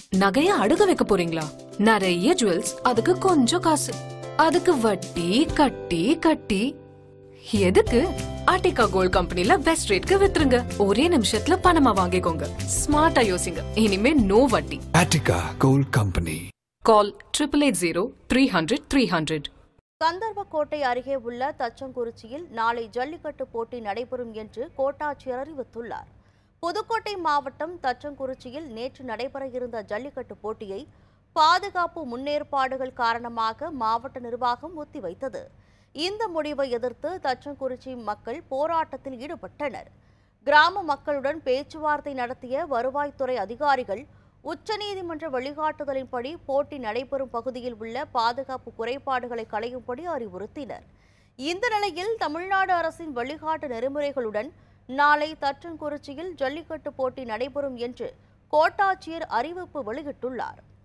நகைய அடுக்க வைக்க போறீங்களா நிறைய ஜுவல்ஸ் அதுக்கு கொஞ்சம் காசு அதுக்கு வட்டி கட்டி கட்டி எதுக்கு ஆர்டிகா கோல்ட் கம்பெனில பெஸ்ட் ரேட்க்கு வித்துருங்க ஒரே நிமிஷத்துல பணமா வாங்கிக்கோங்க ஸ்மார்ட்டா யோசிங்க இனிமே நோ வட்டி Attica Gold Company. Call triple eight zero three hundred three hundred Gandarvakottai அருகே உள்ள தச்சங்குறிச்சியில் நாளை ஜல்லிக்கட்டு போட்டி நடைபெறும் என்று கோட்டாட்சியர் அறிவித்துள்ளார் புதுக்கோட்டை மாவட்டம் தச்சங்குறிச்சியில் நேற்று நடைபெற இருந்த ஜல்லிக்கட்டு போட்டியை பாதுகாப்பு முன்னேற்பாடுகள் காரணமாக மாவட்ட நிர்வாகம் ஒத்திவைத்தது இந்த முடிவை எதிர்த்து தச்சங்குறிச்சி மக்கள் போராட்டத்தில் ஈடுபட்டனர் கிராம மக்களுடன் பேச்சுவார்த்தை நடத்திய வருவாய்த்துறை அதிகாரிகள் உச்சநீதிமன்ற வழிகாட்டுதலின்படி போட்டி நடைபெறும் பகுதியில் உள்ள பாதுகாப்பு குறைபாடுகளை களையும்படி அறிவுறுத்தினர் இந்த நிலையில் தமிழ்நாடு அரசின் வழிகாட்டு நெறிமுறைகளுடன் நாளை தற்றங்குறிச்சியில் ஜல்லிக்கட்டு போட்டி நடைபெறும் என்று கோட்டாட்சியர் அறிவிப்பு வெளியிட்டுள்ளார்